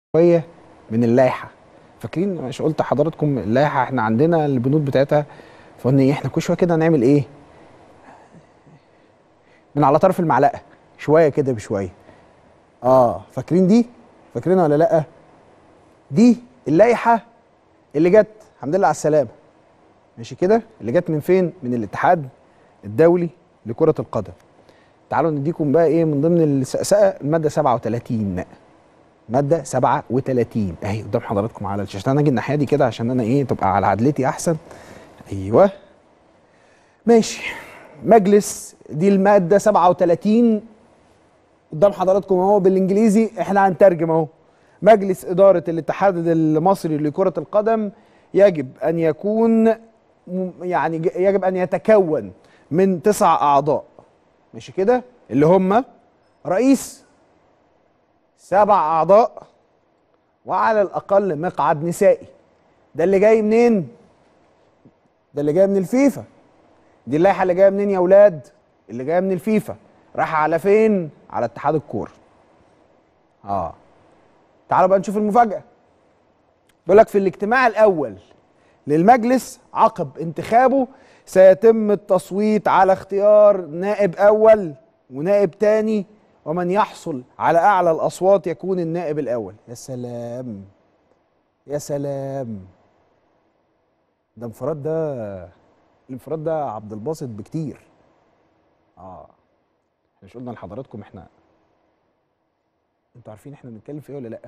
شويه من اللائحه فاكرين مش قلت لحضراتكم اللائحه احنا عندنا البنود بتاعتها فقلنا ايه احنا كل شويه كده هنعمل ايه من على طرف المعلقه شويه كده بشويه اه فاكرين دي فاكرينها ولا لا دي اللائحه اللي جت الحمد لله على السلامه ماشي كده اللي جت من فين من الاتحاد الدولي لكره القدم تعالوا نديكم بقى ايه من ضمن السقسقه الماده 37 ماده 37 اهي قدام حضراتكم على الشاشه انا اجي الناحيه دي كده عشان انا ايه تبقى على عدلتي احسن ايوه ماشي مجلس دي الماده 37 قدام حضراتكم اهو بالانجليزي احنا هنترجم اهو مجلس اداره الاتحاد المصري لكره القدم يجب ان يكون م- يعني ج- يجب ان يتكون من تسع اعضاء ماشي كده اللي هم رئيس سبع اعضاء وعلى الاقل مقعد نسائي ده اللي جاي منين ده اللي جاي من الفيفا دي اللائحه اللي جايه منين يا اولاد اللي جايه من الفيفا رايحه على فين على اتحاد الكوره اه تعالوا بقى نشوف المفاجاه بيقول لك في الاجتماع الاول للمجلس عقب انتخابه سيتم التصويت على اختيار نائب اول ونائب تاني ومن يحصل على اعلى الاصوات يكون النائب الاول يا سلام يا سلام ده انفراد ده الانفراد ده عبد الباسط بكتير اه احنا مش قلنا لحضراتكم احنا انتوا عارفين احنا بنتكلم في ايه ولا لا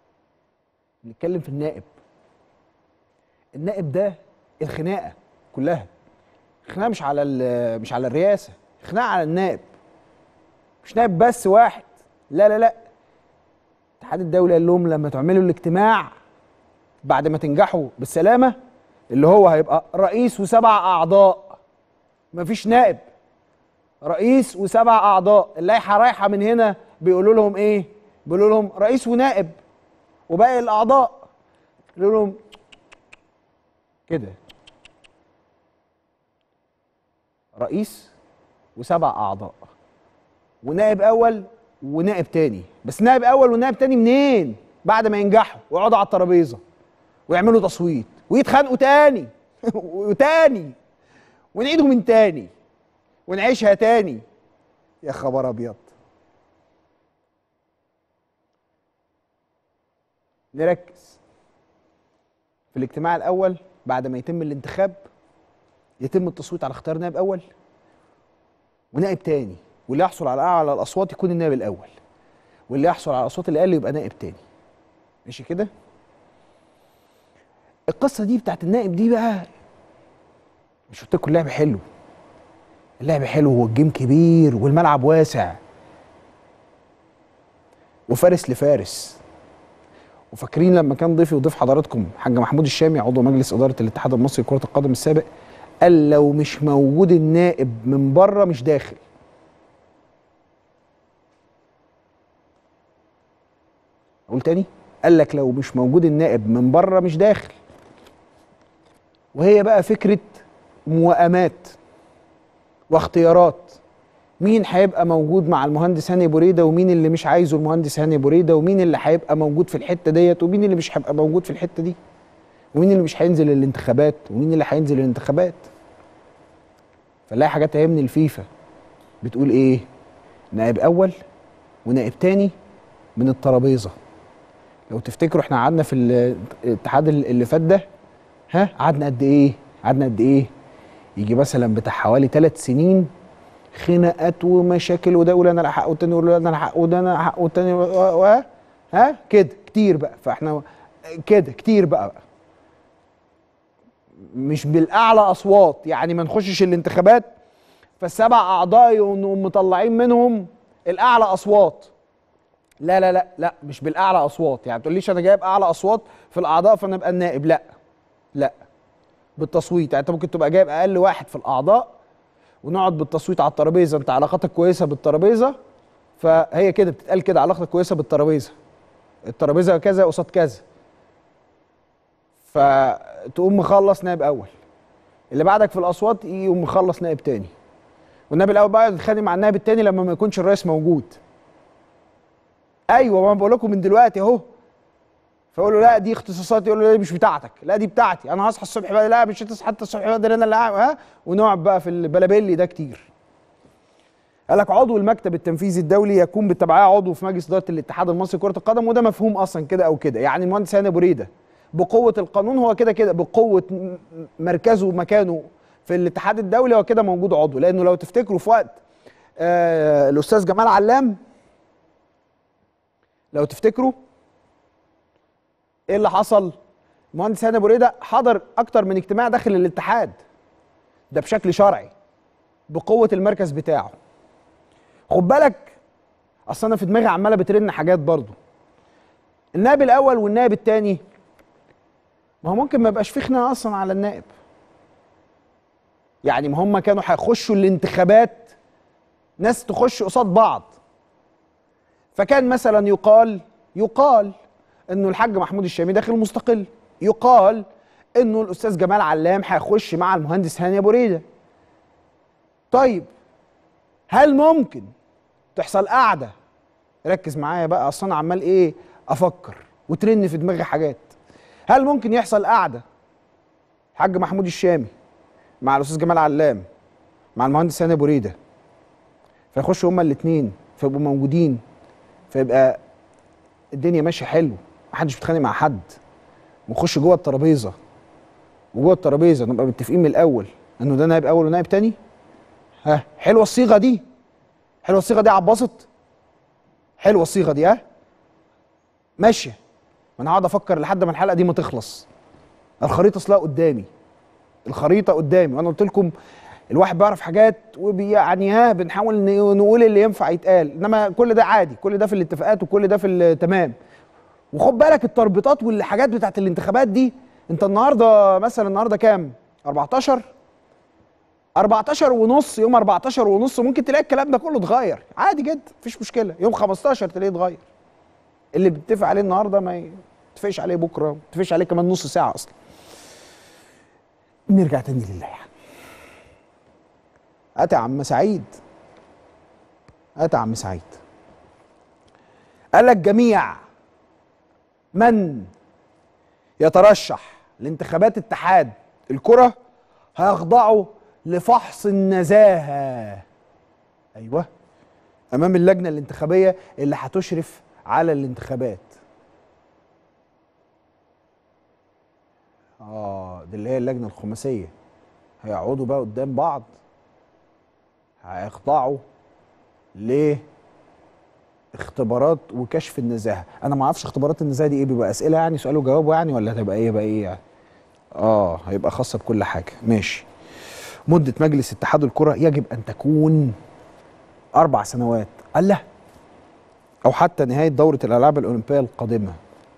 بنتكلم في النائب النائب ده الخناقه كلها الخناقه مش على ال- مش على الرئاسه الخناقه على النائب مش نائب بس واحد لا لا لا الاتحاد الدولي قال لهم لما تعملوا الاجتماع بعد ما تنجحوا بالسلامه اللي هو هيبقى رئيس وسبع اعضاء مفيش نائب رئيس وسبع اعضاء اللائحه رايحه من هنا بيقولوا لهم ايه بيقولوا لهم رئيس ونائب وباقي الاعضاء يقولوا لهم كده رئيس وسبع اعضاء ونائب اول ونائب تاني بس نائب اول ونائب تاني منين بعد ما ينجحوا ويقعدوا على الترابيزه ويعملوا تصويت ويتخانقوا تاني وتاني ونعيده من تاني ونعيشها تاني يا خبر ابيض نركز في الاجتماع الاول بعد ما يتم الانتخاب يتم التصويت على اختيار نائب اول ونائب تاني واللي يحصل على اعلى الاصوات يكون النائب الاول واللي يحصل على الاصوات الاقل يبقى نائب تاني ماشي كده القصه دي بتاعت النائب دي بقى مش قلت لكم اللعب حلو اللعب حلو والجيم كبير والملعب واسع وفارس لفارس وفاكرين لما كان ضيفي وضيف حضراتكم حاج محمود الشامي عضو مجلس اداره الاتحاد المصري لكره القدم السابق قال لو مش موجود النائب من بره مش داخل اقول تاني قال لك لو مش موجود النائب من بره مش داخل وهي بقى فكره موائمات واختيارات مين هيبقى موجود مع المهندس هاني بريده ومين اللي مش عايزه المهندس هاني بريده ومين اللي هيبقى موجود في الحته ديت ومين اللي مش هيبقى موجود في الحته دي ومين اللي مش هينزل الانتخابات ومين اللي هينزل الانتخابات فنلاقي حاجات اهي من الفيفا بتقول ايه نائب اول ونائب تاني من الترابيزه لو تفتكروا احنا قعدنا في ال- الاتحاد اللي فات ده ها قعدنا قد ايه قعدنا قد ايه يجي مثلا بتاع حوالي ثلاث سنين خناقات ومشاكل وده يقول انا لا حق والتاني يقول انا لا حق وده انا حق والتاني و... و... ها كده كتير بقى فاحنا كده كتير بقى, بقى مش بالاعلى اصوات يعني ما نخشش الانتخابات فالسبع اعضاء يقوموا مطلعين منهم الاعلى اصوات لا لا لا لا مش بالاعلى اصوات يعني ما تقوليش انا جايب اعلى اصوات في الاعضاء فانا ابقى النائب لا لا بالتصويت يعني انت ممكن تبقى جايب اقل واحد في الاعضاء ونقعد بالتصويت على الترابيزه انت علاقتك كويسه بالترابيزه فهي كده بتتقال كده علاقتك كويسه بالترابيزه الترابيزه كذا قصاد كذا فتقوم مخلص نائب اول اللي بعدك في الاصوات يقوم مخلص نائب تاني والنائب الاول بقى يتخانق مع النائب التاني لما ما يكونش الرئيس موجود ايوه ما أنا بقول لكم من دلوقتي اهو فيقول له لا دي اختصاصات يقول له لا دي مش بتاعتك لا دي بتاعتي انا هصحى الصبح بدري لا مش هتصحى انت الصبح بدري انا اللي هعمل ها ونقعد بقى في البلابيلي ده كتير قال لك عضو المكتب التنفيذي الدولي يكون بالتبعيه عضو في مجلس اداره الاتحاد المصري لكره القدم وده مفهوم اصلا كده او كده يعني المهندس هاني ابو ريده بقوه القانون هو كده كده بقوه م- مركزه ومكانه في الاتحاد الدولي هو كده موجود عضو لانه لو تفتكروا في وقت آه الاستاذ جمال علام لو تفتكروا ايه اللي حصل المهندس هاني ابو ريده حضر اكتر من اجتماع داخل الاتحاد ده بشكل شرعي بقوه المركز بتاعه خد بالك اصل انا في دماغي عماله بترن حاجات برضو النائب الاول والنائب الثاني ما هو ممكن ما يبقاش في خناقه اصلا على النائب يعني ما هم كانوا هيخشوا الانتخابات ناس تخش قصاد بعض فكان مثلا يقال يقال انه الحاج محمود الشامي داخل مستقل يقال انه الاستاذ جمال علام هيخش مع المهندس هاني ابو ريده طيب هل ممكن تحصل قعده ركز معايا بقى اصل انا عمال ايه افكر وترن في دماغي حاجات هل ممكن يحصل قعده الحاج محمود الشامي مع الاستاذ جمال علام مع المهندس هاني ابو ريده فيخشوا هما الاثنين فيبقوا موجودين فيبقى الدنيا ماشيه حلو محدش بيتخانق مع حد ونخش جوه الترابيزه وجوه الترابيزه نبقى متفقين من الاول انه ده نائب اول ونائب تاني ها حلوه الصيغه دي حلوه الصيغه دي عبصت حلوه الصيغه دي ها ماشيه ما انا هقعد افكر لحد ما الحلقه دي ما تخلص الخريطه اصلها قدامي الخريطه قدامي وانا قلت لكم الواحد بيعرف حاجات ويعني ها بنحاول ن- نقول اللي ينفع يتقال انما كل ده عادي كل ده في الاتفاقات وكل ده في التمام وخد بالك التربيطات والحاجات بتاعت الانتخابات دي انت النهارده مثلا النهارده كام 14 14 ونص يوم 14 ونص ممكن تلاقي الكلام ده كله اتغير عادي جدا مفيش مشكله يوم 15 تلاقيه اتغير اللي بتتفق عليه النهارده ما يتفقش عليه بكره ما يتفقش عليه كمان نص ساعه اصلا نرجع تاني للائحه هات يا عم سعيد هات يا عم سعيد قال لك جميع من يترشح لانتخابات اتحاد الكرة هيخضعوا لفحص النزاهة أيوة أمام اللجنة الانتخابية اللي هتشرف على الانتخابات آه دي اللي هي اللجنة الخماسية هيقعدوا بقى قدام بعض هيخضعوا ل اختبارات وكشف النزاهه انا ما اعرفش اختبارات النزاهه دي ايه بيبقى اسئله يعني سؤال وجواب يعني ولا هتبقى ايه بقى ايه يعني اه هيبقى خاصه بكل حاجه ماشي مده مجلس اتحاد الكره يجب ان تكون اربع سنوات الله او حتى نهايه دوره الالعاب الاولمبيه القادمه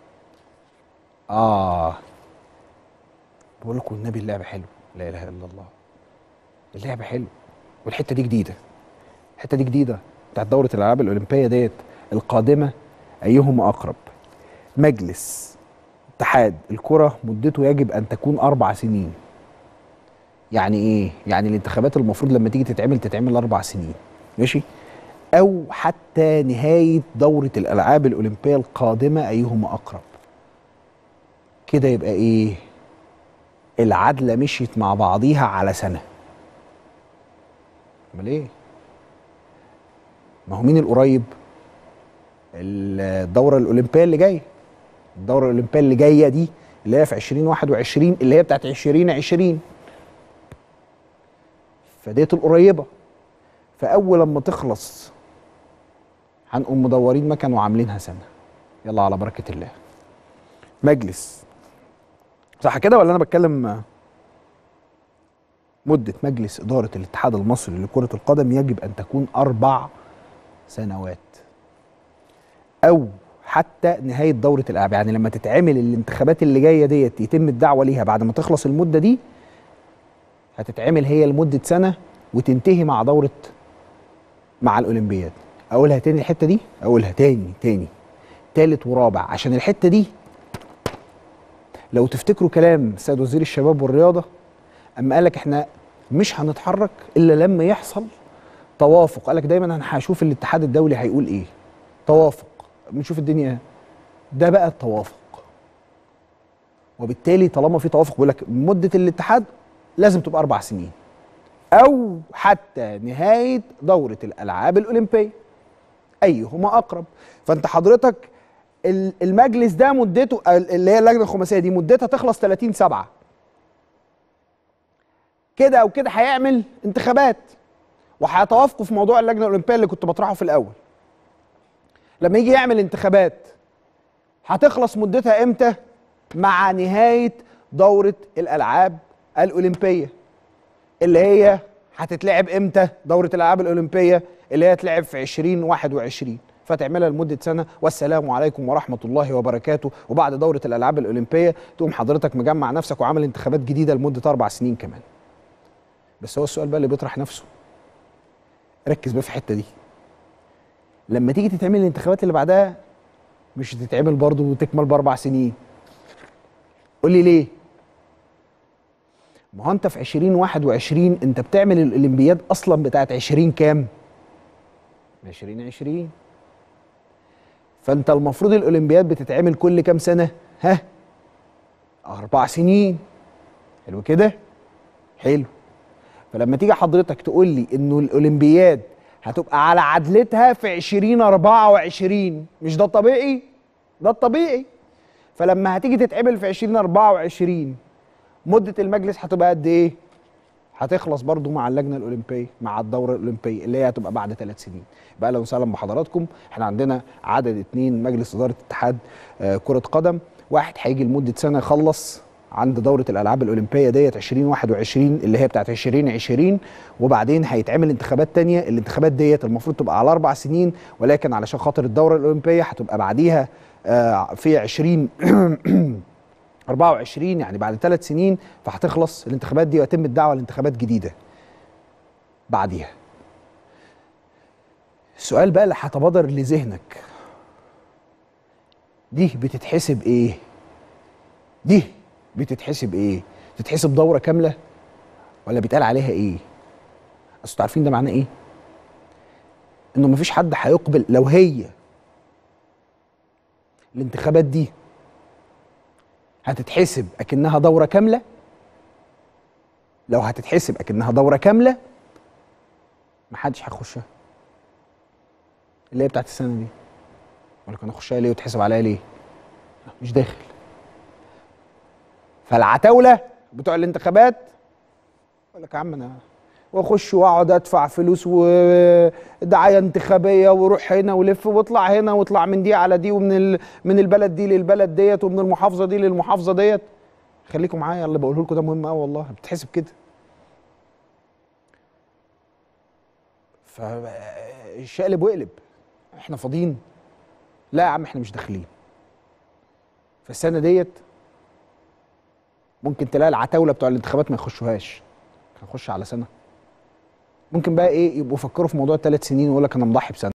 اه بقول لكم النبي اللعبه حلو لا اله الا الله اللعبه حلو والحته دي جديده الحته دي جديده بتاعت دوره الالعاب الاولمبيه ديت القادمه ايهما اقرب مجلس اتحاد الكره مدته يجب ان تكون اربع سنين يعني ايه يعني الانتخابات المفروض لما تيجي تتعمل تتعمل اربع سنين ماشي او حتى نهايه دوره الالعاب الاولمبيه القادمه ايهما اقرب كده يبقى ايه العدله مشيت مع بعضيها على سنه امال ايه ما هو مين القريب الدوره الاولمبيه اللي جايه الدوره الاولمبيه اللي جايه دي اللي هي في 2021 اللي هي بتاعت 2020 فديت القريبه فاول لما تخلص هنقوم مدورين مكان وعاملينها سنه يلا على بركه الله مجلس صح كده ولا انا بتكلم مدة مجلس إدارة الاتحاد المصري لكرة القدم يجب أن تكون أربع سنوات أو حتى نهاية دورة الألعاب يعني لما تتعمل الانتخابات اللي جاية ديت يتم الدعوة ليها بعد ما تخلص المدة دي هتتعمل هي لمدة سنة وتنتهي مع دورة مع الأولمبياد أقولها تاني الحتة دي أقولها تاني تاني تالت ورابع عشان الحتة دي لو تفتكروا كلام السيد وزير الشباب والرياضة اما قال لك احنا مش هنتحرك الا لما يحصل توافق قال لك دايما انا هشوف الاتحاد الدولي هيقول ايه توافق بنشوف الدنيا ده بقى التوافق وبالتالي طالما في توافق بيقول لك مده الاتحاد لازم تبقى اربع سنين او حتى نهايه دوره الالعاب الاولمبيه ايهما اقرب فانت حضرتك ال- المجلس ده مدته اللي هي اللجنه الخماسيه دي مدتها تخلص 30 7 كده او كده هيعمل انتخابات وهيتوافقوا في موضوع اللجنه الاولمبيه اللي كنت بطرحه في الاول لما يجي يعمل انتخابات هتخلص مدتها امتى مع نهايه دوره الالعاب الاولمبيه اللي هي هتتلعب امتى دوره الالعاب الاولمبيه اللي هي تلعب في 2021 فتعملها لمده سنه والسلام عليكم ورحمه الله وبركاته وبعد دوره الالعاب الاولمبيه تقوم حضرتك مجمع نفسك وعامل انتخابات جديده لمده اربع سنين كمان بس هو السؤال بقى اللي بيطرح نفسه ركز بقى في الحته دي لما تيجي تتعمل الانتخابات اللي بعدها مش هتتعمل برضه وتكمل باربع سنين قول لي ليه ما هو انت في 2021 انت بتعمل الاولمبياد اصلا بتاعت 20 كام 2020 فانت المفروض الاولمبياد بتتعمل كل كام سنه ها اربع سنين حلو كده حلو فلما تيجي حضرتك تقول لي انه الاولمبياد هتبقى على عدلتها في 2024 مش ده الطبيعي ده الطبيعي فلما هتيجي تتعمل في 2024 مدة المجلس هتبقى قد ايه؟ هتخلص برضو مع اللجنة الأولمبية مع الدورة الأولمبية اللي هي هتبقى بعد ثلاث سنين بقى لو وسهلا بحضراتكم احنا عندنا عدد اتنين مجلس إدارة اتحاد آه كرة قدم واحد هيجي لمدة سنة يخلص عند دورة الألعاب الأولمبية ديت 2021 اللي هي بتاعت 2020 وبعدين هيتعمل انتخابات تانية الانتخابات ديت المفروض تبقى على أربع سنين ولكن علشان خاطر الدورة الأولمبية هتبقى بعديها آه في 20 24 يعني بعد ثلاث سنين فهتخلص الانتخابات دي ويتم الدعوه لانتخابات جديده بعديها السؤال بقى اللي هتبادر لذهنك دي بتتحسب ايه دي بتتحسب ايه تتحسب دوره كامله ولا بيتقال عليها ايه اصل عارفين ده معناه ايه انه مفيش حد هيقبل لو هي الانتخابات دي هتتحسب اكنها دوره كامله لو هتتحسب اكنها دوره كامله محدش هيخشها اللي هي بتاعت السنه دي ولا كان اخشها ليه وتحسب عليا ليه لا، مش داخل فالعتاوله بتوع الانتخابات يقول لك يا عم انا واخش واقعد ادفع فلوس ودعايه انتخابيه واروح هنا ولف واطلع هنا واطلع من دي على دي ومن ال... من البلد دي للبلد ديت ومن المحافظه دي للمحافظه ديت خليكم معايا اللي بقوله لكم ده مهم قوي والله بتحسب كده فالشقلب وقلب احنا فاضيين لا يا عم احنا مش داخلين فالسنه ديت ممكن تلاقي العتاوله بتوع الانتخابات ما يخشوهاش هنخش على سنه ممكن بقى ايه يبقوا فكروا في موضوع الثلاث سنين ويقول لك انا مضحي بسنه